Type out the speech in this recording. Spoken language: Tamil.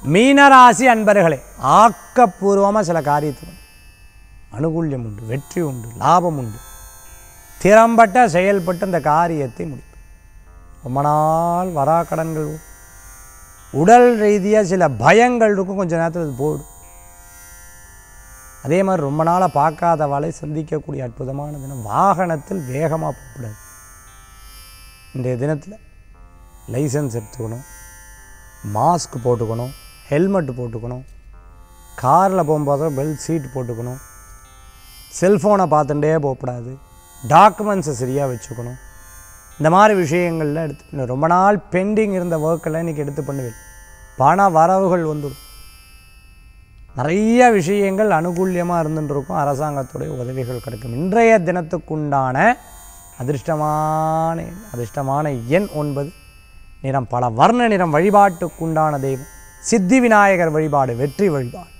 மீனராசி அன்பர்களே ஆக்கப்பூர்வமாக சில காரியத்தை பண்ணும். அனுகூல்யம் உண்டு வெற்றி உண்டு லாபம் உண்டு திறம்பட்ட செயல்பட்டு அந்த காரியத்தை முடிப்பேன் ரொம்ப நாள் வராக்கடன்கள் வரும். உடல் ரீதியாக சில பயங்கள் இருக்கும் கொஞ்ச நேரத்தில் அது போயிடும் அதே மாதிரி ரொம்ப நாளாக பார்க்காதவளை சந்திக்கக்கூடிய அற்புதமான தினம் வாகனத்தில் வேகமாக போகக்கூடாது இன்றைய தினத்தில் லைசன்ஸ் எடுத்துக்கணும் மாஸ்க் போட்டுக்கணும் ஹெல்மெட் போட்டுக்கணும் காரில் போகும்போது பெல்ட் சீட் போட்டுக்கணும் செல்ஃபோனை பார்த்துட்டே போகக்கூடாது டாக்குமெண்ட்ஸை சரியாக வச்சுக்கணும் இந்த மாதிரி விஷயங்கள்லாம் எடுத்து இன்னும் ரொம்ப நாள் பெண்டிங் இருந்த ஒர்க்கெல்லாம் இன்றைக்கி எடுத்து பண்ணுவேன் பண வரவுகள் வந்துடும் நிறைய விஷயங்கள் அனுகூல்யமாக இருந்துட்டு இருக்கும் அரசாங்கத்துடைய உதவிகள் கிடைக்கும் இன்றைய தினத்துக்குண்டான அதிர்ஷ்டமான எண் அதிர்ஷ்டமான எண் ஒன்பது நிறம் பல வர்ண நிறம் வழிபாட்டுக்குண்டான தெய்வம் சித்தி விநாயகர் வழிபாடு வெற்றி வழிபாடு